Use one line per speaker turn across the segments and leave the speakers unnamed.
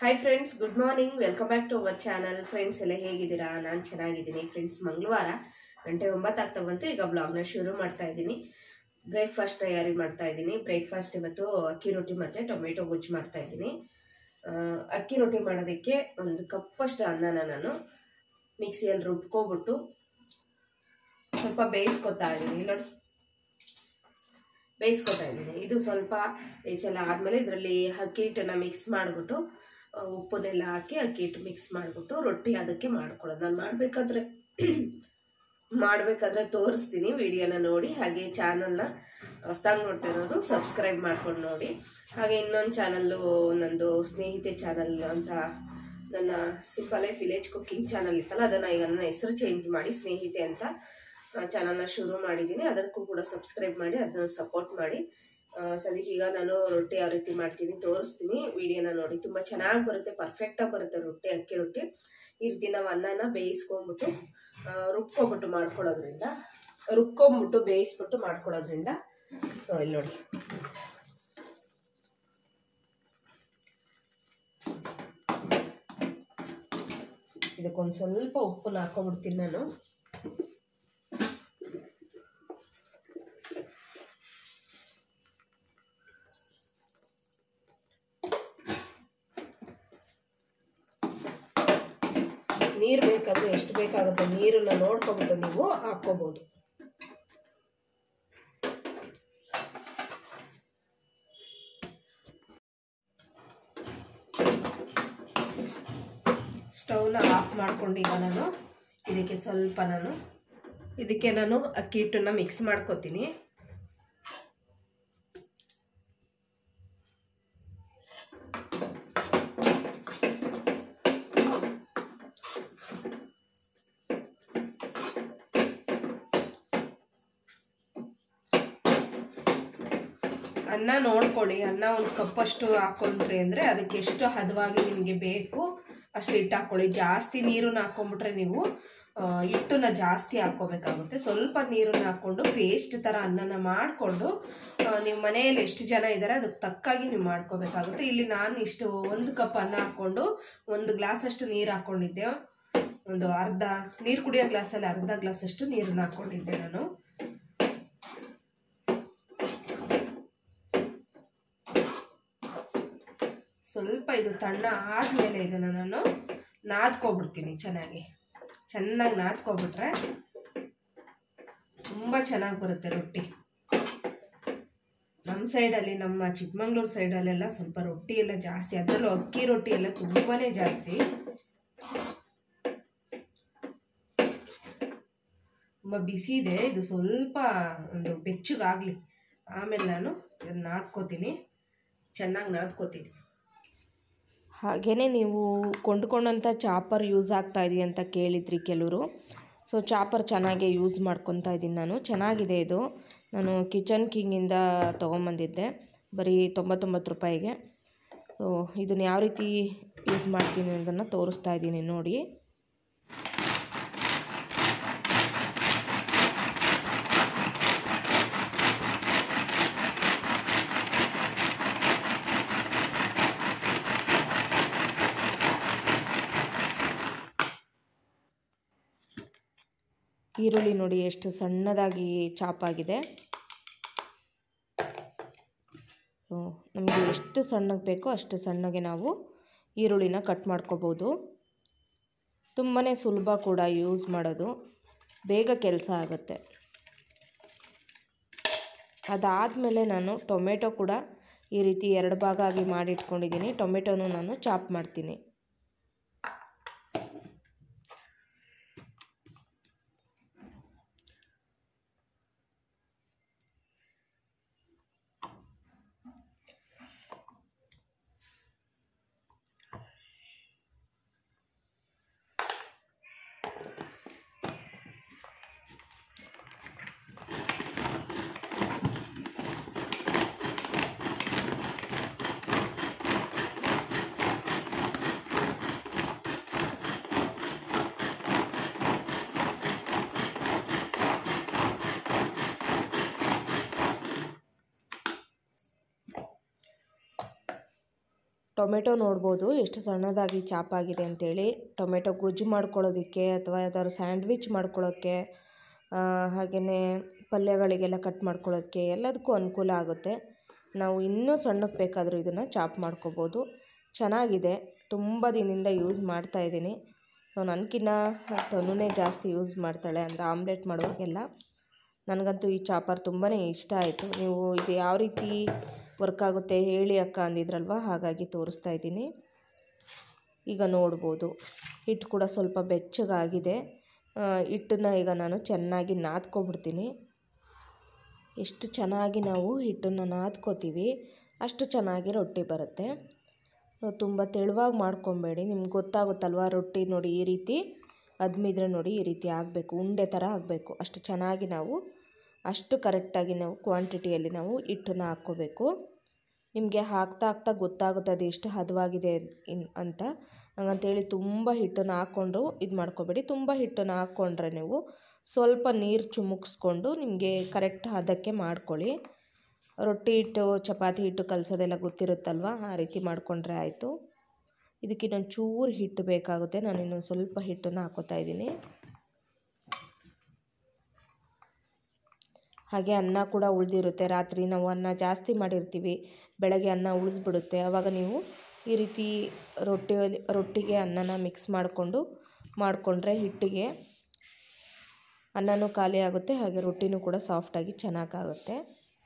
Hi friends good morning welcome back to our channel friends ಎಲ್ಲ ಹೇಗಿದ್ದೀರಾ ನಾನು ಚೆನ್ನಾಗಿದ್ದೀನಿ ಫ್ರೆಂಡ್ಸ್ ಮಂಗಳವಾರ ಗಂಟೆ ಒಂಬತ್ತು ಆಗ್ತಾ ಬಂತು ಈಗ ಬ್ಲಾಗ್ನ ಶುರು ಮಾಡ್ತಾ ಇದ್ದೀನಿ ಬ್ರೇಕ್ಫಾಸ್ಟ್ ತಯಾರಿ ಮಾಡ್ತಾ ಇದ್ದೀನಿ ಬ್ರೇಕ್ಫಾಸ್ಟ್ ಇವತ್ತು ಅಕ್ಕಿ ರೊಟ್ಟಿ ಮತ್ತು ಟೊಮೆಟೊ ಗೊಜ್ಜು ಮಾಡ್ತಾ ಇದ್ದೀನಿ ಆ, ಅಕ್ಕಿ ರೊಟ್ಟಿ ಮಾಡೋದಕ್ಕೆ ಒಂದು ಕಪ್ಪಷ್ಟು ಅನ್ನನ ನಾನು ಮಿಕ್ಸಿಯಲ್ಲಿ ರುಬ್ಕೊಬಿಟ್ಟು ಸ್ವಲ್ಪ ಬೇಯಿಸ್ಕೊತಾ ಇದ್ದೀನಿ ಇಲ್ಲಿ ನೋಡಿ ಬೇಯಿಸ್ಕೊತಾ ಇದ್ದೀನಿ ಇದು ಸ್ವಲ್ಪ ಬೇಯಿಸೆಲ್ಲ ಆದಮೇಲೆ ಇದರಲ್ಲಿ ಅಕ್ಕಿ ಹಿಟ್ಟನ್ನು ಮಿಕ್ಸ್ ಮಾಡಿಬಿಟ್ಟು ಉಪ್ಪನ್ನೆಲ್ಲ ಹಾಕಿ ಅಕ್ಕಿ ಹಿಟ್ಟು ಮಿಕ್ಸ್ ಮಾಡಿಬಿಟ್ಟು ರೊಟ್ಟಿ ಅದಕ್ಕೆ ಮಾಡ್ಕೊಳ್ಳೋದು ನಾನು ಮಾಡಬೇಕಾದ್ರೆ ಮಾಡಬೇಕಾದ್ರೆ ತೋರಿಸ್ತೀನಿ ವಿಡಿಯೋನ ನೋಡಿ ಹಾಗೆ ಚಾನಲ್ನ ಹೊಸ್ದಾಗಿ ನೋಡ್ತಿರೋರು ಸಬ್ಸ್ಕ್ರೈಬ್ ಮಾಡ್ಕೊಂಡು ನೋಡಿ ಹಾಗೆ ಇನ್ನೊಂದು ಚಾನಲ್ಲು ನಂದು ಸ್ನೇಹಿತೆ ಚಾನಲ್ ಅಂತ ನನ್ನ simple life village cooking channel ಇತ್ತಲ್ಲ ಅದನ್ನು ಈಗ ನನ್ನ ಹೆಸರು ಚೇಂಜ್ ಮಾಡಿ ಸ್ನೇಹಿತೆ ಅಂತ ಚಾನಲ್ನ ಶುರು ಮಾಡಿದ್ದೀನಿ ಅದಕ್ಕೂ ಕೂಡ ಸಬ್ಸ್ಕ್ರೈಬ್ ಮಾಡಿ ಅದನ್ನು ಸಪೋರ್ಟ್ ಮಾಡಿ ಆ, ಸದ್ಯಕ್ಕೆ ಈಗ ನಾನು ರೊಟ್ಟಿ ಯಾವ ರೀತಿ ಮಾಡ್ತೀನಿ ತೋರಿಸ್ತೀನಿ ವಿಡಿಯೋನ ನೋಡಿ ತುಂಬ ಚೆನ್ನಾಗಿ ಬರುತ್ತೆ ಪರ್ಫೆಕ್ಟಾಗಿ ಬರುತ್ತೆ ರೊಟ್ಟಿ ಅಕ್ಕಿ ರೊಟ್ಟಿ ಈ ರೀತಿ ನಾವು ಅನ್ನನ ಬೇಯಿಸ್ಕೊಂಬಿಟ್ಟು ಆ, ರುಬ್ಕೊಬಿಟ್ಟು ಮಾಡ್ಕೊಳ್ಳೋದ್ರಿಂದ ರುಬ್ಕೊಂಬಿಟ್ಟು ಬೇಯಿಸ್ಬಿಟ್ಟು ಮಾಡ್ಕೊಳ್ಳೋದ್ರಿಂದ ಆ, ಇಲ್ಲಿ ನೋಡಿ ಇದಕ್ಕೊಂದು ಸ್ವಲ್ಪ ಉಪ್ಪನ್ನ ಹಾಕೊಂಡ್ಬಿಡ್ತೀನಿ ನಾನು ನೀರು ಬೇಕಾದ್ರೆ ಎಷ್ಟು ಬೇಕಾಗುತ್ತೆ ನೀರನ್ನ ನೋಡ್ಕೊಬಿಟ್ಟು ನೀವು ಹಾಕ್ಕೋಬೋದು ಸ್ಟವ್ನ ಆಫ್ ಮಾಡ್ಕೊಂಡು ಈಗ ನಾನು ಇದಕ್ಕೆ ಸ್ವಲ್ಪ ನಾನು ಇದಕ್ಕೆ ನಾನು ಅಕ್ಕಿ ಹಿಟ್ಟನ್ನ ಮಿಕ್ಸ್ ಮಾಡ್ಕೊತೀನಿ ಅನ್ನ ನೋಡ್ಕೊಳ್ಳಿ ಅನ್ನ ಒಂದು ಕಪ್ಪಷ್ಟು ಹಾಕೊಂಡ್ರಿ ಅಂದರೆ ಅದಕ್ಕೆ ಎಷ್ಟು ಹದವಾಗಿ ನಿಮಗೆ ಬೇಕು ಅಷ್ಟು ಹಿಟ್ಟು ಹಾಕ್ಕೊಳ್ಳಿ ಜಾಸ್ತಿ ನೀರನ್ನ ಹಾಕ್ಕೊಂಬಿಟ್ರೆ ನೀವು ಆ, ಹಿಟ್ಟನ್ನ ಜಾಸ್ತಿ ಹಾಕ್ಕೋಬೇಕಾಗುತ್ತೆ ಸ್ವಲ್ಪ ನೀರನ್ನ ಹಾಕ್ಕೊಂಡು ಪೇಸ್ಟ್ ಥರ ಅನ್ನನ ಮಾಡಿಕೊಂಡು ನೀವು ಮನೆಯಲ್ಲಿ ಎಷ್ಟು ಜನ ಇದ್ದಾರೆ ಅದಕ್ಕೆ ತಕ್ಕಾಗಿ ನೀವು ಮಾಡ್ಕೋಬೇಕಾಗುತ್ತೆ ಇಲ್ಲಿ ನಾನು ಇಷ್ಟು ಒಂದು ಕಪ್ ಅನ್ನ ಹಾಕ್ಕೊಂಡು ಒಂದು ಗ್ಲಾಸಷ್ಟು ನೀರು ಹಾಕ್ಕೊಂಡಿದ್ದೆ ಒಂದು ಅರ್ಧ ನೀರು ಕುಡಿಯೋ ಗ್ಲಾಸಲ್ಲಿ ಅರ್ಧ ಗ್ಲಾಸಷ್ಟು ನೀರನ್ನ ಹಾಕ್ಕೊಂಡಿದ್ದೆ ನಾನು ಸ್ವಲ್ಪ ಇದು ತಣ್ಣ ಆದಮೇಲೆ ಇದನ್ನು ನಾನು ನಾದ್ಕೊಬಿಡ್ತೀನಿ ಚೆನ್ನಾಗಿ ಚೆನ್ನಾಗಿ ನಾದ್ಕೊಬಿಟ್ರೆ ತುಂಬ ಚೆನ್ನಾಗಿ ಬರುತ್ತೆ ರೊಟ್ಟಿ ನಮ್ಮ ಸೈಡಲ್ಲಿ ನಮ್ಮ ಚಿಕ್ಕಮಂಗ್ಳೂರು ಸೈಡಲ್ಲೆಲ್ಲ ಸ್ವಲ್ಪ ರೊಟ್ಟಿ ಎಲ್ಲ ಜಾಸ್ತಿ ಅದರಲ್ಲೂ ಅಕ್ಕಿ ರೊಟ್ಟಿ ಎಲ್ಲ ತುಂಬಾ ಜಾಸ್ತಿ ತುಂಬ ಬಿಸಿ ಇದೆ ಇದು ಸ್ವಲ್ಪ ಒಂದು ಬೆಚ್ಚಗಾಗಲಿ ಆಮೇಲೆ ನಾನು ಇದನ್ನು ನಾದ್ಕೋತೀನಿ ಚೆನ್ನಾಗಿ ನಾದ್ಕೋತೀನಿ ಹಾಗೆಯೇ ನೀವು ಕೊಂಡ್ಕೊಂಡಂಥ ಚಾಪರ್ ಯೂಸ್ ಆಗ್ತಾ ಇದೆಯಾ ಅಂತ ಕೇಳಿದ್ರಿ ಕೆಲವರು ಸೊ ಚಾಪರ್ ಚೆನ್ನಾಗೇ ಯೂಸ್ ಮಾಡ್ಕೊತಾ ಇದ್ದೀನಿ ನಾನು ಚೆನ್ನಾಗಿದೆ ಇದು ನಾನು ಕಿಚನ್ ಕಿಂಗಿಂದ ತೊಗೊಂಬಂದಿದ್ದೆ ಬರೀ ತೊಂಬತ್ತೊಂಬತ್ತು ರೂಪಾಯಿಗೆ ಸೊ ಇದನ್ನು ಯಾವ ರೀತಿ ಯೂಸ್ ಮಾಡ್ತೀನಿ ಅನ್ನೋದನ್ನು ತೋರಿಸ್ತಾ ಇದ್ದೀನಿ ನೋಡಿ ಈರುಳ್ಳಿ ನೋಡಿ ಎಷ್ಟು ಸಣ್ಣದಾಗಿ ಚಾಪಾಗಿದೆ ನಮಗೆ ಎಷ್ಟು ಸಣ್ಣಗೆ ಬೇಕೋ ಅಷ್ಟು ಸಣ್ಣಗೆ ನಾವು ಈರುಳ್ಳಿನ ಕಟ್ ಮಾಡ್ಕೋಬೋದು ತುಂಬಾ ಸುಲಭ ಕೂಡ ಯೂಸ್ ಮಾಡೋದು ಬೇಗ ಕೆಲಸ ಆಗುತ್ತೆ ಅದಾದಮೇಲೆ ನಾನು ಟೊಮೆಟೊ ಕೂಡ ಈ ರೀತಿ ಎರಡು ಭಾಗ ಆಗಿ ಮಾಡಿಟ್ಕೊಂಡಿದ್ದೀನಿ ಟೊಮೆಟೊನು ನಾನು ಚಾಪ್ ಮಾಡ್ತೀನಿ ಟೊಮೆಟೊ ನೋಡ್ಬೋದು ಎಷ್ಟು ಸಣ್ಣದಾಗಿ ಚಾಪಾಗಿದೆ ಅಂತೇಳಿ ಟೊಮೆಟೊ ಗೊಜ್ಜು ಮಾಡ್ಕೊಳ್ಳೋದಕ್ಕೆ ಅಥವಾ ಯಾವ್ದಾದ್ರು ಸ್ಯಾಂಡ್ವಿಚ್ ಮಾಡ್ಕೊಳ್ಳೋಕ್ಕೆ ಹಾಗೆಯೇ ಪಲ್ಯಗಳಿಗೆಲ್ಲ ಕಟ್ ಮಾಡ್ಕೊಳ್ಳೋಕ್ಕೆ ಎಲ್ಲದಕ್ಕೂ ಅನುಕೂಲ ಆಗುತ್ತೆ ನಾವು ಇನ್ನೂ ಸಣ್ಣಕ್ಕೆ ಬೇಕಾದರೂ ಇದನ್ನು ಚಾಪ್ ಮಾಡ್ಕೋಬೋದು ಚೆನ್ನಾಗಿದೆ ತುಂಬ ದಿನದಿಂದ ಯೂಸ್ ಮಾಡ್ತಾಯಿದ್ದೀನಿ ಸೊ ನನಗಿನ್ನ ತನುನೇ ಜಾಸ್ತಿ ಯೂಸ್ ಮಾಡ್ತಾಳೆ ಅಂದರೆ ಆಮ್ಲೆಟ್ ಮಾಡುವಾಗೆಲ್ಲ ನನಗಂತೂ ಈ ಚಾಪರ್ ತುಂಬಾ ಇಷ್ಟ ಆಯಿತು ನೀವು ಇದು ಯಾವ ರೀತಿ ವರ್ಕ್ ಆಗುತ್ತೆ ಹೇಳಿ ಅಕ್ಕ ಅಂದಿದ್ರಲ್ವ ಹಾಗಾಗಿ ತೋರಿಸ್ತಾ ಇದ್ದೀನಿ ಈಗ ನೋಡ್ಬೋದು ಹಿಟ್ಟು ಕೂಡ ಸ್ವಲ್ಪ ಬೆಚ್ಚಗಾಗಿದೆ ಹಿಟ್ಟನ್ನು ಈಗ ನಾನು ಚೆನ್ನಾಗಿ ನಾದ್ಕೊಬಿಡ್ತೀನಿ ಎಷ್ಟು ಚೆನ್ನಾಗಿ ನಾವು ಹಿಟ್ಟನ್ನು ನಾದ್ಕೋತೀವಿ ಅಷ್ಟು ಚೆನ್ನಾಗಿ ರೊಟ್ಟಿ ಬರುತ್ತೆ ತುಂಬ ತೆಳುವಾಗಿ ಮಾಡ್ಕೊಬೇಡಿ ನಿಮ್ಗೆ ಗೊತ್ತಾಗುತ್ತಲ್ವ ರೊಟ್ಟಿ ನೋಡಿ ಈ ರೀತಿ ಅದ್ಮಿದ್ರೆ ನೋಡಿ ಈ ರೀತಿ ಆಗಬೇಕು ಉಂಡೆ ಥರ ಆಗಬೇಕು ಅಷ್ಟು ಚೆನ್ನಾಗಿ ನಾವು ಅಷ್ಟು ಕರೆಕ್ಟಾಗಿ ನಾವು ಕ್ವಾಂಟಿಟಿಯಲ್ಲಿ ನಾವು ಹಿಟ್ಟನ್ನು ಹಾಕ್ಕೋಬೇಕು ನಿಮಗೆ ಹಾಕ್ತಾ ಹಾಕ್ತಾ ಗೊತ್ತಾಗುತ್ತೆ ಅದು ಎಷ್ಟು ಹದವಾಗಿದೆ ಇನ್ ಅಂತ ಹಂಗಂತೇಳಿ ತುಂಬ ಹಿಟ್ಟನ್ನು ಹಾಕ್ಕೊಂಡು ಇದು ಮಾಡ್ಕೋಬೇಡಿ ತುಂಬ ಹಿಟ್ಟನ್ನು ಹಾಕ್ಕೊಂಡ್ರೆ ನೀವು ಸ್ವಲ್ಪ ನೀರು ಚುಮುಕ್ಸ್ಕೊಂಡು ನಿಮಗೆ ಕರೆಕ್ಟ್ ಹದಕ್ಕೆ ಮಾಡ್ಕೊಳ್ಳಿ ರೊಟ್ಟಿ ಹಿಟ್ಟು ಚಪಾತಿ ಹಿಟ್ಟು ಕಲಸೋದೆಲ್ಲ ಗೊತ್ತಿರುತ್ತಲ್ವ ಆ ರೀತಿ ಮಾಡಿಕೊಂಡ್ರೆ ಆಯಿತು ಇದಕ್ಕೆ ಇನ್ನೊಂದು ಚೂರು ಹಿಟ್ಟು ಬೇಕಾಗುತ್ತೆ ನಾನು ಇನ್ನೊಂದು ಸ್ವಲ್ಪ ಹಿಟ್ಟನ್ನು ಹಾಕೋತಾ ಇದ್ದೀನಿ ಹಾಗೆ ಅನ್ನ ಕೂಡ ಉಳಿದಿರುತ್ತೆ ರಾತ್ರಿ ನಾವು ಅನ್ನ ಜಾಸ್ತಿ ಮಾಡಿರ್ತೀವಿ ಬೆಳಗ್ಗೆ ಅನ್ನ ಉಳಿದ್ಬಿಡುತ್ತೆ ಆವಾಗ ನೀವು ಈ ರೀತಿ ರೊಟ್ಟಿ ರೊಟ್ಟಿಗೆ ಅನ್ನನ ಮಿಕ್ಸ್ ಮಾಡಿಕೊಂಡು ಮಾಡಿಕೊಂಡ್ರೆ ಹಿಟ್ಟಿಗೆ ಅನ್ನನೂ ಖಾಲಿ ಆಗುತ್ತೆ ಹಾಗೆ ರೊಟ್ಟಿನೂ ಕೂಡ ಸಾಫ್ಟಾಗಿ ಚೆನ್ನಾಗಾಗುತ್ತೆ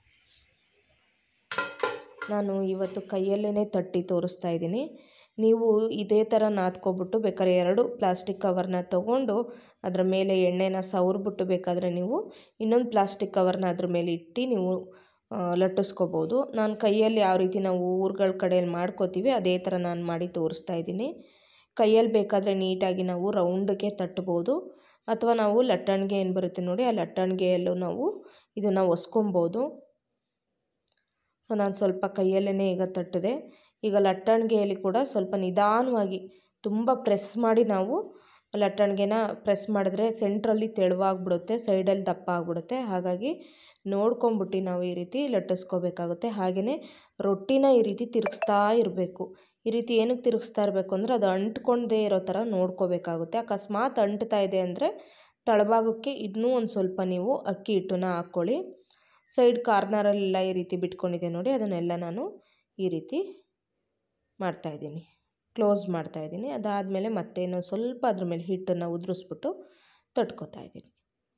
ನಾನು ಇವತ್ತು ಕೈಯಲ್ಲೇ ತಟ್ಟಿ ತೋರಿಸ್ತಾ ಇದ್ದೀನಿ ನೀವು ಇದೇ ಥರ ನಾದ್ಕೊಬಿಟ್ಟು ಬೇಕಾದ್ರೆ ಎರಡು ಪ್ಲಾಸ್ಟಿಕ್ ಕವರ್ನ ತೊಗೊಂಡು ಅದರ ಮೇಲೆ ಎಣ್ಣೆನ ಸವರ್ಬಿಟ್ಟು ಬೇಕಾದರೆ ನೀವು ಇನ್ನೊಂದು ಪ್ಲಾಸ್ಟಿಕ್ ಕವರ್ನ ಅದ್ರ ಮೇಲೆ ಇಟ್ಟು ನೀವು ಲಟ್ಟಿಸ್ಕೋಬೋದು ನಾನು ಕೈಯಲ್ಲಿ ಯಾವ ರೀತಿ ನಾವು ಊರುಗಳ ಕಡೆಯಲ್ಲಿ ಮಾಡ್ಕೋತೀವಿ ಅದೇ ಥರ ನಾನು ಮಾಡಿ ತೋರಿಸ್ತಾ ಇದ್ದೀನಿ ಕೈಯಲ್ಲಿ ಬೇಕಾದರೆ ನೀಟಾಗಿ ನಾವು ರೌಂಡಕ್ಕೆ ತಟ್ಬೋದು ಅಥವಾ ನಾವು ಲಟ್ಟಣಿಗೆ ಏನು ಬರುತ್ತೆ ನೋಡಿ ಆ ಲಟ್ಟಣಿಗೆಯಲ್ಲೂ ನಾವು ಇದನ್ನು ಒಸ್ಕೊಬೋದು ಸೊ ನಾನು ಸ್ವಲ್ಪ ಕೈಯಲ್ಲೇ ಈಗ ತಟ್ಟಿದೆ ಈಗ ಲಟ್ಟಣಿಗೆಯಲ್ಲಿ ಕೂಡ ಸ್ವಲ್ಪ ನಿಧಾನವಾಗಿ ತುಂಬ ಪ್ರೆಸ್ ಮಾಡಿ ನಾವು ಲಟ್ಟಣಿಗೆನ ಪ್ರೆಸ್ ಮಾಡಿದ್ರೆ ಸೆಂಟ್ರಲ್ಲಿ ತೆಳುವಾಗ್ಬಿಡುತ್ತೆ ಸೈಡಲ್ಲಿ ದಪ್ಪ ಆಗಿಬಿಡುತ್ತೆ ಹಾಗಾಗಿ ನೋಡ್ಕೊಂಬಿಟ್ಟು ನಾವು ಈ ರೀತಿ ಲಟ್ಟಿಸ್ಕೋಬೇಕಾಗುತ್ತೆ ಹಾಗೆಯೇ ರೊಟ್ಟಿನ ಈ ರೀತಿ ತಿರುಗಿಸ್ತಾ ಇರಬೇಕು ಈ ರೀತಿ ಏನಕ್ಕೆ ತಿರುಗಿಸ್ತಾ ಇರಬೇಕು ಅಂದರೆ ಅದು ಅಂಟ್ಕೊಂಡೇ ಇರೋ ಥರ ನೋಡ್ಕೋಬೇಕಾಗುತ್ತೆ ಅಕಸ್ಮಾತ್ ಅಂಟ್ತಾ ಇದೆ ಅಂದರೆ ತಳಭಾಗಕ್ಕೆ ಇನ್ನೂ ಒಂದು ಸ್ವಲ್ಪ ನೀವು ಅಕ್ಕಿ ಹಿಟ್ಟನ್ನ ಹಾಕ್ಕೊಳ್ಳಿ ಸೈಡ್ ಕಾರ್ನರಲ್ಲೆಲ್ಲ ಈ ರೀತಿ ಬಿಟ್ಕೊಂಡಿದೆ ನೋಡಿ ಅದನ್ನೆಲ್ಲ ನಾನು ಈ ರೀತಿ ಮಾಡ್ತಾಯಿದ್ದೀನಿ ಕ್ಲೋಸ್ ಮಾಡ್ತಾಯಿದ್ದೀನಿ ಅದಾದಮೇಲೆ ಮತ್ತೇನು ಸ್ವಲ್ಪ ಅದ್ರ ಮೇಲೆ ಹಿಟ್ಟನ್ನು ಉದುರಿಸ್ಬಿಟ್ಟು ತಟ್ಕೊತಾ ಇದ್ದೀನಿ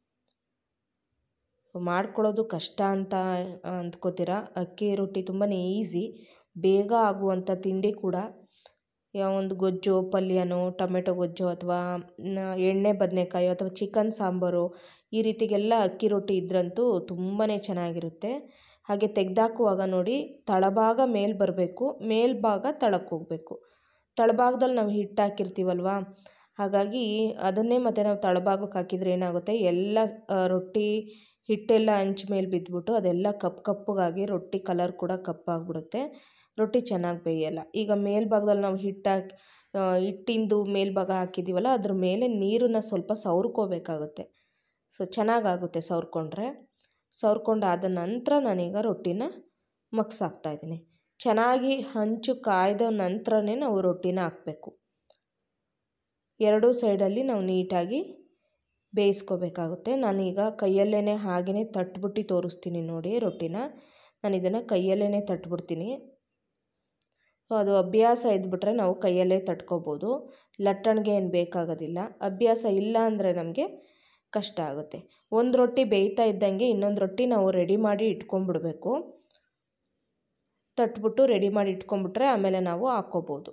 ಮಾಡ್ಕೊಳ್ಳೋದು ಕಷ್ಟ ಅಂತ ಅಂದ್ಕೋತೀರ ಅಕ್ಕಿ ರೊಟ್ಟಿ ತುಂಬಾ ಈಸಿ ಬೇಗ ಆಗುವಂಥ ತಿಂಡಿ ಕೂಡ ಯಾವ ಒಂದು ಗೊಜ್ಜು ಪಲ್ಯನೋ ಟೊಮೆಟೊ ಗೊಜ್ಜು ಅಥವಾ ಎಣ್ಣೆ ಬದನೆಕಾಯೋ ಅಥವಾ ಚಿಕನ್ ಸಾಂಬಾರು ಈ ರೀತಿಗೆಲ್ಲ ಅಕ್ಕಿ ರೊಟ್ಟಿ ಇದ್ರಂತೂ ತುಂಬಾ ಚೆನ್ನಾಗಿರುತ್ತೆ ಹಾಗೆ ತೆಗೆದಾಕುವಾಗ ನೋಡಿ ತಳಭಾಗ ಮೇಲೆ ಬರಬೇಕು ಮೇಲ್ಭಾಗ ತಳಕ್ಕೆ ಹೋಗಬೇಕು ತಳಭಾಗದಲ್ಲಿ ನಾವು ಹಿಟ್ಟು ಹಾಕಿರ್ತೀವಲ್ವ ಹಾಗಾಗಿ ಅದನ್ನೇ ಮತ್ತು ನಾವು ತಳಭಾಗಕ್ಕೆ ಹಾಕಿದರೆ ಏನಾಗುತ್ತೆ ಎಲ್ಲ ರೊಟ್ಟಿ ಹಿಟ್ಟೆಲ್ಲ ಹಂಚ್ ಮೇಲೆ ಬಿದ್ದುಬಿಟ್ಟು ಅದೆಲ್ಲ ಕಪ್ಪು ಕಪ್ಪಗಾಗಿ ರೊಟ್ಟಿ ಕಲರ್ ಕೂಡ ಕಪ್ಪಾಗ್ಬಿಡುತ್ತೆ ರೊಟ್ಟಿ ಚೆನ್ನಾಗಿ ಬೇಯಲ್ಲ ಈಗ ಮೇಲ್ಭಾಗದಲ್ಲಿ ನಾವು ಹಿಟ್ಟು ಹಾಕಿ ಹಿಟ್ಟಿಂದು ಮೇಲ್ಭಾಗ ಹಾಕಿದ್ದೀವಲ್ಲ ಅದ್ರ ಮೇಲೆ ನೀರನ್ನು ಸ್ವಲ್ಪ ಸವರ್ಕೋಬೇಕಾಗುತ್ತೆ ಸೊ ಚೆನ್ನಾಗಾಗುತ್ತೆ ಸವರ್ಕೊಂಡ್ರೆ ಸವರ್ಕೊಂಡಾದ ನಂತರ ನಾನೀಗ ರೊಟ್ಟಿನ ಮಗ್ಸಾಕ್ತಾಯಿದ್ದೀನಿ ಚೆನ್ನಾಗಿ ಹಂಚು ಕಾಯ್ದ ನಂತರನೇ ನಾವು ರೊಟ್ಟಿನ ಹಾಕಬೇಕು ಎರಡೂ ಸೈಡಲ್ಲಿ ನಾವು ನೀಟಾಗಿ ಬೇಯಿಸ್ಕೋಬೇಕಾಗುತ್ತೆ ನಾನೀಗ ಕೈಯಲ್ಲೇ ಹಾಗೆಯೇ ತಟ್ಬಿಟ್ಟು ತೋರಿಸ್ತೀನಿ ನೋಡಿ ರೊಟ್ಟಿನ ನಾನು ಇದನ್ನು ಕೈಯಲ್ಲೇ ತಟ್ಬಿಡ್ತೀನಿ ಸೊ ಅದು ಅಭ್ಯಾಸ ಇದ್ಬಿಟ್ರೆ ನಾವು ಕೈಯಲ್ಲೇ ತಟ್ಕೋಬೋದು ಲಟ್ಟಣಿಗೆ ಏನು ಬೇಕಾಗೋದಿಲ್ಲ ಅಭ್ಯಾಸ ಇಲ್ಲ ಅಂದರೆ ನಮಗೆ ಕಷ್ಟ ಆಗುತ್ತೆ ಒಂದು ರೊಟ್ಟಿ ಬೇಯ್ತಾ ಇದ್ದಂಗೆ ಇನ್ನೊಂದು ರೊಟ್ಟಿ ನಾವು ರೆಡಿ ಮಾಡಿ ಇಟ್ಕೊಂಡ್ಬಿಡ್ಬೇಕು ತಟ್ಬಿಟ್ಟು ರೆಡಿ ಮಾಡಿ ಇಟ್ಕೊಂಡ್ಬಿಟ್ರೆ ಆಮೇಲೆ ನಾವು ಹಾಕ್ಕೋಬೋದು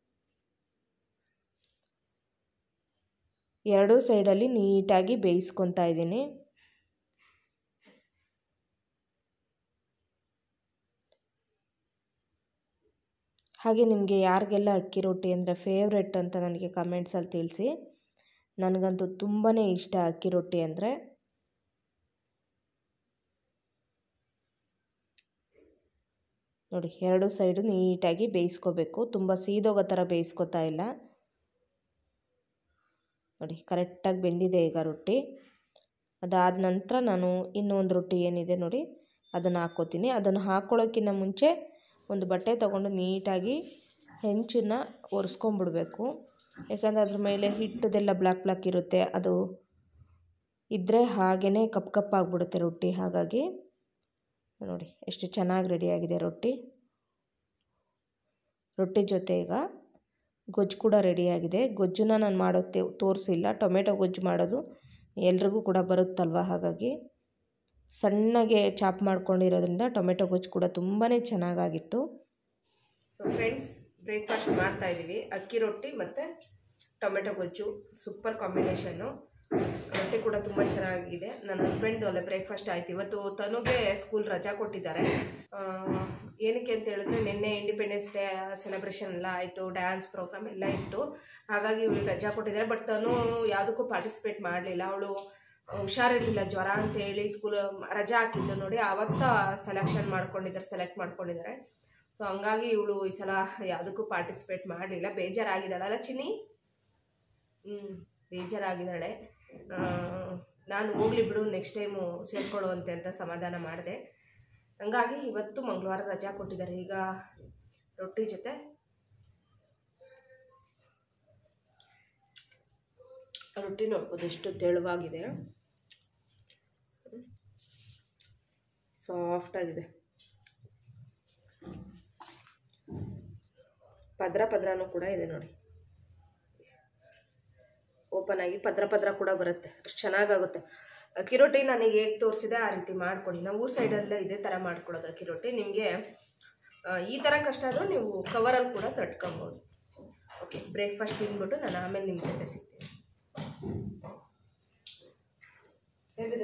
ಎರಡೂ ಸೈಡಲ್ಲಿ ನೀಟಾಗಿ ಬೇಯಿಸ್ಕೊತಾ ಇದ್ದೀನಿ ಹಾಗೆ ನಿಮಗೆ ಯಾರಿಗೆಲ್ಲ ಅಕ್ಕಿ ರೊಟ್ಟಿ ಅಂದರೆ ಫೇವ್ರೆಟ್ ಅಂತ ನನಗೆ ಕಮೆಂಟ್ಸಲ್ಲಿ ತಿಳಿಸಿ ನನಗಂತೂ ತುಂಬಾ ಇಷ್ಟ ಅಕ್ಕಿ ರೊಟ್ಟಿ ಅಂದರೆ ನೋಡಿ ಎರಡು ಸೈಡು ನೀಟಾಗಿ ಬೇಯಿಸ್ಕೋಬೇಕು ತುಂಬ ಸೀದೋಗೋ ಥರ ಬೇಯಿಸ್ಕೊತಾ ಇಲ್ಲ ನೋಡಿ ಕರೆಕ್ಟಾಗಿ ಬೆಂದಿದೆ ಈಗ ರೊಟ್ಟಿ ಅದಾದ ನಂತರ ನಾನು ಇನ್ನೂ ಒಂದು ರೊಟ್ಟಿ ಏನಿದೆ ನೋಡಿ ಅದನ್ನು ಹಾಕ್ಕೋತೀನಿ ಅದನ್ನು ಹಾಕ್ಕೊಳ್ಳೋಕ್ಕಿಂತ ಮುಂಚೆ ಒಂದು ಬಟ್ಟೆ ತೊಗೊಂಡು ನೀಟಾಗಿ ಹೆಂಚನ್ನು ಒರೆಸ್ಕೊಂಬಿಡ್ಬೇಕು ಯಾಕಂದರೆ ಅದ್ರ ಮೇಲೆ ಹಿಟ್ಟದೆಲ್ಲ ಬ್ಲ್ಯಾಕ್ ಬ್ಲ್ಯಾಕ್ ಇರುತ್ತೆ ಅದು ಇದ್ದರೆ ಹಾಗೇ ಕಪ್ ಕಪ್ ಆಗಿಬಿಡುತ್ತೆ ರೊಟ್ಟಿ ಹಾಗಾಗಿ ನೋಡಿ ಎಷ್ಟು ಚೆನ್ನಾಗಿ ರೆಡಿಯಾಗಿದೆ ರೊಟ್ಟಿ ರೊಟ್ಟಿ ಜೊತೆ ಈಗ ಗೊಜ್ಜು ಕೂಡ ರೆಡಿಯಾಗಿದೆ ಗೊಜ್ಜನ್ನ ನಾನು ಮಾಡೋದು ತೋರಿಸಿಲ್ಲ ಟೊಮೆಟೊ ಗೊಜ್ಜು ಮಾಡೋದು ಎಲ್ರಿಗೂ ಕೂಡ ಬರುತ್ತಲ್ವ ಹಾಗಾಗಿ ಸಣ್ಣಗೆ ಚಾಪ್ ಮಾಡ್ಕೊಂಡಿರೋದ್ರಿಂದ ಟೊಮೆಟೊ ಗೊಜ್ಜು ಕೂಡ ತುಂಬಾ ಚೆನ್ನಾಗಾಗಿತ್ತು ಸೊ ಫ್ರೆಂಡ್ಸ್ ಬ್ರೇಕ್ಫಾಸ್ಟ್ ಮಾಡ್ತಾ ಇದ್ದೀವಿ ಅಕ್ಕಿ ರೊಟ್ಟಿ ಮತ್ತು ಟೊಮೆಟೊ ಗೊಜ್ಜು ಸೂಪರ್ ಕಾಂಬಿನೇಷನ್ನು ರೊಟ್ಟಿ ಕೂಡ ತುಂಬ ಚೆನ್ನಾಗಿದೆ ನನ್ನ ಹಸ್ಬೆಂಡ್ ಅಲ್ಲೇ ಬ್ರೇಕ್ಫಾಸ್ಟ್ ಆಯ್ತು ಇವತ್ತು ತನುಗೆ ಸ್ಕೂಲ್ ರಜಾ ಕೊಟ್ಟಿದ್ದಾರೆ ಆ, ಏನಕ್ಕೆ ಅಂತ ಹೇಳಿದ್ರೆ ನಿನ್ನೆ ಇಂಡಿಪೆಂಡೆನ್ಸ್ ಡೇ ಸೆಲೆಬ್ರೇಷನ್ ಎಲ್ಲ ಆಯಿತು ಡ್ಯಾನ್ಸ್ ಪ್ರೋಗ್ರಾಮ್ ಎಲ್ಲ ಇತ್ತು ಹಾಗಾಗಿ ಇವಳಿಗೆ ರಜಾ ಕೊಟ್ಟಿದ್ದಾರೆ ಬಟ್ ತನು ಯಾವುದಕ್ಕೂ ಪಾರ್ಟಿಸಿಪೇಟ್ ಮಾಡಲಿಲ್ಲ ಅವಳು ಹುಷಾರಿರಲಿಲ್ಲ ಜ್ವರ ಅಂತ ಹೇಳಿ ಸ್ಕೂಲ್ ರಜಾ ಹಾಕಿದ್ದು ನೋಡಿ ಆವತ್ತ ಸೆಲೆಕ್ಷನ್ ಮಾಡ್ಕೊಂಡಿದ್ದಾರೆ ಸೆಲೆಕ್ಟ್ ಮಾಡ್ಕೊಂಡಿದ್ದಾರೆ ಸೊ ಹಂಗಾಗಿ ಇವಳು ಈ ಸಲ ಯಾವುದಕ್ಕೂ ಪಾರ್ಟಿಸಿಪೇಟ್ ಮಾಡಲಿಲ್ಲ ಬೇಜಾರಾಗಿದ್ದಾಳಲ್ಲ ಚಿನ್ನಿ ಹ್ಞೂ ಬೇಜಾರಾಗಿದ್ದಾಳೆ ಆ, ನಾನು ಹೋಗ್ಲಿ ಬಿಡು ನೆಕ್ಸ್ಟ್ ಟೈಮು ಸೇರ್ಕೊಳ್ಳುವಂತೆ ಅಂತ ಸಮಾಧಾನ ಮಾಡಿದೆ ಹಂಗಾಗಿ ಇವತ್ತು ಮಂಗಳವಾರ ರಜಾ ಕೊಟ್ಟಿದ್ದಾರೆ ಈಗ ರೊಟ್ಟಿ ಜೊತೆ ರೊಟ್ಟಿ ನೋಡ್ಬೋದು ಎಷ್ಟು ತೆಳುವಾಗಿದೆ ಸಾಫ್ಟಾಗಿದೆ ಪದ್ರ ಪದ್ರನೂ ಕೂಡ ಇದೆ ನೋಡಿ ಓಪನ್ ಆಗಿ ಪದ್ರ ಪದ್ರ ಕೂಡ ಬರುತ್ತೆ ಅಷ್ಟು ಚೆನ್ನಾಗಾಗುತ್ತೆ ಅಕ್ಕಿ ರೊಟ್ಟಿ ನನಗೆ ಹೇಗೆ ತೋರಿಸಿದೆ ಆ ರೀತಿ ಮಾಡ್ಕೊಡಿ ನಾವು ಊರ್ ಸೈಡಲ್ಲೇ ಇದೇ ಥರ ಮಾಡ್ಕೊಡೋದು ಅಕ್ಕಿ ರೊಟ್ಟಿ ನಿಮಗೆ ಈ ಥರ ಕಷ್ಟ ಆದರೂ ನೀವು ಕವರಲ್ಲಿ ಕೂಡ ತಟ್ಕೊಬೋದು ಓಕೆ ಬ್ರೇಕ್ಫಾಸ್ಟ್ ತಿಂದ್ಬಿಟ್ಟು ನಾನು ಆಮೇಲೆ ನಿಮ್ಮ ಜೊತೆ ಸಿಗ್ತೀನಿ ಹೇಗಿದೆ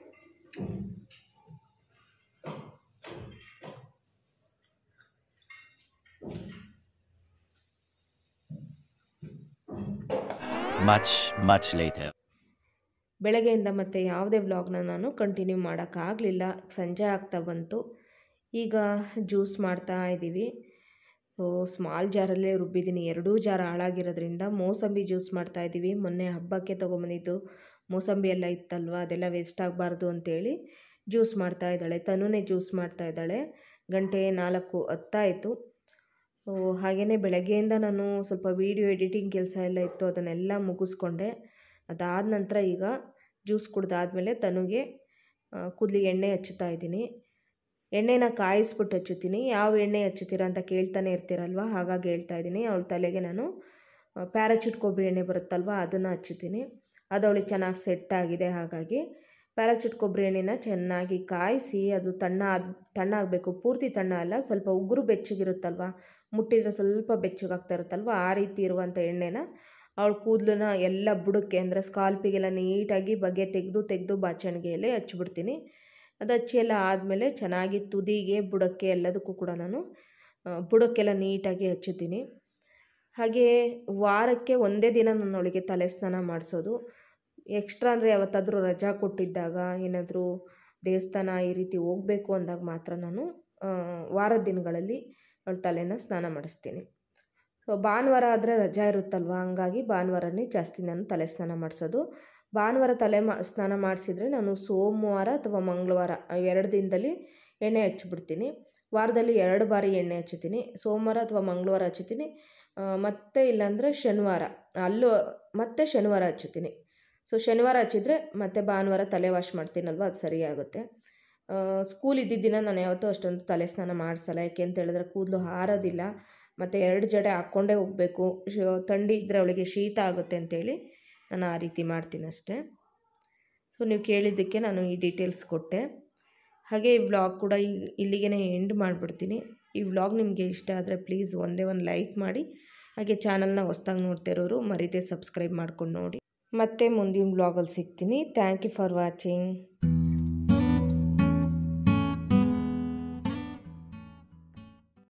Much, much later.
ಬೆಳಗ್ಗೆಯಿಂದ ಮತ್ತೆ ಯಾವುದೇ ವ್ಲಾಗ್ನ ನಾನು ಕಂಟಿನ್ಯೂ ಮಾಡೋಕ್ಕಾಗಲಿಲ್ಲ ಸಂಜೆ ಆಗ್ತಾ ಬಂತು ಈಗ ಜ್ಯೂಸ್ ಮಾಡ್ತಾ ಇದ್ದೀವಿ ಸೊ ಸ್ಮಾಲ್ ಜಾರಲ್ಲೇ ರುಬ್ಬಿದ್ದೀನಿ ಎರಡೂ ಜಾರ್ ಹಾಳಾಗಿರೋದ್ರಿಂದ ಮೋಸಂಬಿ ಜ್ಯೂಸ್ ಮಾಡ್ತಾ ಇದ್ದೀವಿ ಮೊನ್ನೆ ಹಬ್ಬಕ್ಕೆ ತೊಗೊಂಬಂದಿದ್ದು ಮೋಸಂಬಿ ಎಲ್ಲ ಇತ್ತಲ್ವ ಅದೆಲ್ಲ ವೇಸ್ಟ್ ಆಗಬಾರ್ದು ಅಂತೇಳಿ ಜ್ಯೂಸ್ ಮಾಡ್ತಾ ಇದ್ದಾಳೆ ತನುನೇ ಜ್ಯೂಸ್ ಮಾಡ್ತಾ ಇದ್ದಾಳೆ ಗಂಟೆ ನಾಲ್ಕು ಹತ್ತಾಯಿತು ಸೊ ಹಾಗೆಯೇ ಬೆಳಗ್ಗೆಯಿಂದ ನಾನು ಸ್ವಲ್ಪ ವೀಡಿಯೋ ಎಡಿಟಿಂಗ್ ಕೆಲಸ ಎಲ್ಲ ಇತ್ತು ಅದನ್ನೆಲ್ಲ ಮುಗಿಸ್ಕೊಂಡೆ ಅದಾದ ನಂತರ ಈಗ ಜ್ಯೂಸ್ ಕುಡ್ದಾದ್ಮೇಲೆ ತನುಗೆ ಕೂದಲಿಗೆ ಎಣ್ಣೆ ಹಚ್ಚುತ್ತಾ ಇದ್ದೀನಿ ಎಣ್ಣೆನ ಕಾಯಿಸ್ಬಿಟ್ಟು ಹಚ್ಚುತ್ತೀನಿ ಯಾವ ಎಣ್ಣೆ ಹಚ್ಚುತ್ತೀರಾ ಅಂತ ಕೇಳ್ತಾನೆ ಇರ್ತೀರಲ್ವ ಹಾಗಾಗಿ ಹೇಳ್ತಾ ಇದ್ದೀನಿ ಅವಳ ತಲೆಗೆ ನಾನು ಪ್ಯಾರಾಚೂಟ್ ಕೊಬ್ಬರಿ ಎಣ್ಣೆ ಬರುತ್ತಲ್ವ ಅದನ್ನು ಹಚ್ಚುತ್ತೀನಿ ಅದು ಅವಳಿಗೆ ಚೆನ್ನಾಗಿ ಸೆಟ್ ಆಗಿದೆ ಹಾಗಾಗಿ ಪ್ಯಾರಾಚೂಟ್ ಕೊಬ್ಬರಿ ಎಣ್ಣೆನ ಚೆನ್ನಾಗಿ ಕಾಯಿಸಿ ಅದು ತಣ್ಣ ಆದ್ ತಣ್ಣಾಗಬೇಕು ಪೂರ್ತಿ ತಣ್ಣ ಅಲ್ಲ ಸ್ವಲ್ಪ ಉಗುರು ಬೆಚ್ಚಗಿರುತ್ತಲ್ವ ಮುಟ್ಟಿದ್ರೆ ಸ್ವಲ್ಪ ಬೆಚ್ಚಗಾಗ್ತಾ ಇರುತ್ತಲ್ವ ಆ ರೀತಿ ಇರುವಂಥ ಎಣ್ಣೆನ ಅವಳ ಕೂದಲನ್ನ ಎಲ್ಲ ಬುಡಕ್ಕೆ ಅಂದರೆ ಸ್ಕಾಲ್ಪಿಗೆಲ್ಲ ನೀಟಾಗಿ ಬಗೆ ತೆಗೆದು ತೆಗೆದು ಬಾಚಣಿಗೆಯಲ್ಲೇ ಹಚ್ಬಿಡ್ತೀನಿ ಅದು ಹಚ್ಚಿ ಎಲ್ಲ ಆದಮೇಲೆ ಚೆನ್ನಾಗಿ ತುದಿಗೆ ಬುಡಕ್ಕೆ ಎಲ್ಲದಕ್ಕೂ ಕೂಡ ನಾನು ಆ, ಬುಡಕ್ಕೆಲ್ಲ ನೀಟಾಗಿ ಹಚ್ಚುತ್ತೀನಿ ಹಾಗೆ ವಾರಕ್ಕೆ ಒಂದೇ ದಿನ ನಾನು ಅವಳಿಗೆ ತಲೆ ಸ್ನಾನ ಮಾಡಿಸೋದು ಎಕ್ಸ್ಟ್ರಾ ಅಂದರೆ ಯಾವತ್ತಾದರೂ ರಜಾ ಕೊಟ್ಟಿದ್ದಾಗ ಏನಾದರೂ ದೇವಸ್ಥಾನ ಈ ರೀತಿ ಹೋಗಬೇಕು ಅಂದಾಗ ಮಾತ್ರ ನಾನು ಆ, ವಾರದ ದಿನಗಳಲ್ಲಿ ಅವಳ ತಲೆನ ಸ್ನಾನ ಮಾಡಿಸ್ತೀನಿ ಸೊ ಭಾನುವಾರ ಆದರೆ ರಜಾ ಇರುತ್ತಲ್ವ ಹಂಗಾಗಿ ಭಾನುವಾರನೇ ಜಾಸ್ತಿ ನಾನು ತಲೆ ಸ್ನಾನ ಮಾಡಿಸೋದು ಭಾನುವಾರ ತಲೆ ಮಾ ಸ್ನಾನ ಮಾಡಿಸಿದ್ರೆ ನಾನು ಸೋಮವಾರ ಅಥವಾ ಮಂಗಳವಾರ ಎರಡು ದಿನದಲ್ಲಿ ಎಣ್ಣೆ ಹಚ್ಚಿಬಿಡ್ತೀನಿ ವಾರದಲ್ಲಿ ಎರಡು ಬಾರಿ ಎಣ್ಣೆ ಹಚ್ಚುತ್ತೀನಿ ಸೋಮವಾರ ಅಥವಾ ಮಂಗಳವಾರ ಹಚ್ಚುತ್ತೀನಿ ಆ, ಮತ್ತೆ ಇಲ್ಲಾಂದರೆ ಶನಿವಾರ ಅಲ್ಲೂ ಮತ್ತೆ ಶನಿವಾರ ಹಚ್ಚುತ್ತೀನಿ ಸೊ ಶನಿವಾರ ಹಚ್ಚಿದ್ರೆ ಮತ್ತೆ ಭಾನುವಾರ ತಲೆ ವಾಶ್ ಮಾಡ್ತೀನಲ್ವ ಅದು ಸರಿಯಾಗುತ್ತೆ ಸ್ಕೂಲ್ ಇದ್ದಿದ್ದ ದಿನ ನಾನು ಯಾವತ್ತೂ ಅಷ್ಟೊಂದು ತಲೆ ಸ್ನಾನ ಮಾಡಿಸಲ್ಲ ಯಾಕೆ ಅಂತ ಹೇಳಿದ್ರೆ ಕೂದಲು ಹಾರೋದಿಲ್ಲ ಮತ್ತು ಎರಡು ಜಡೆ ಹಾಕ್ಕೊಂಡೇ ಹೋಗಬೇಕು ಶ ಥಂಡಿ ಇದ್ದರೆ ಅವಳಿಗೆ ಶೀತ ಆಗುತ್ತೆ ಅಂತೇಳಿ ನಾನು ಆ ರೀತಿ ಮಾಡ್ತೀನಿ ಅಷ್ಟೇ ಸೊ ನೀವು ಕೇಳಿದ್ದಕ್ಕೆ ನಾನು ಈ ಡೀಟೇಲ್ಸ್ ಕೊಟ್ಟೆ ಹಾಗೆ ಈ ವ್ಲಾಗ್ ಕೂಡ ಈಗ ಇಲ್ಲಿಗೆ ಎಂಡ್ ಮಾಡಿಬಿಡ್ತೀನಿ ಈ ವ್ಲಾಗ್ ನಿಮಗೆ ಇಷ್ಟ ಆದರೆ ಪ್ಲೀಸ್ ಒಂದೇ ಒಂದು ಲೈಕ್ ಮಾಡಿ ಹಾಗೆ ಚಾನಲ್ನ ಹೊಸ್ದಾಗಿ ನೋಡ್ತಿರೋರು ಮರೀದೆ ಸಬ್ಸ್ಕ್ರೈಬ್ ಮಾಡ್ಕೊಂಡು ನೋಡಿ ಮತ್ತೆ ಮುಂದಿನ ವ್ಲಾಗಲ್ಲಿ ಸಿಗ್ತೀನಿ ಥ್ಯಾಂಕ್ ಯು ಫಾರ್ ವಾಚಿಂಗ್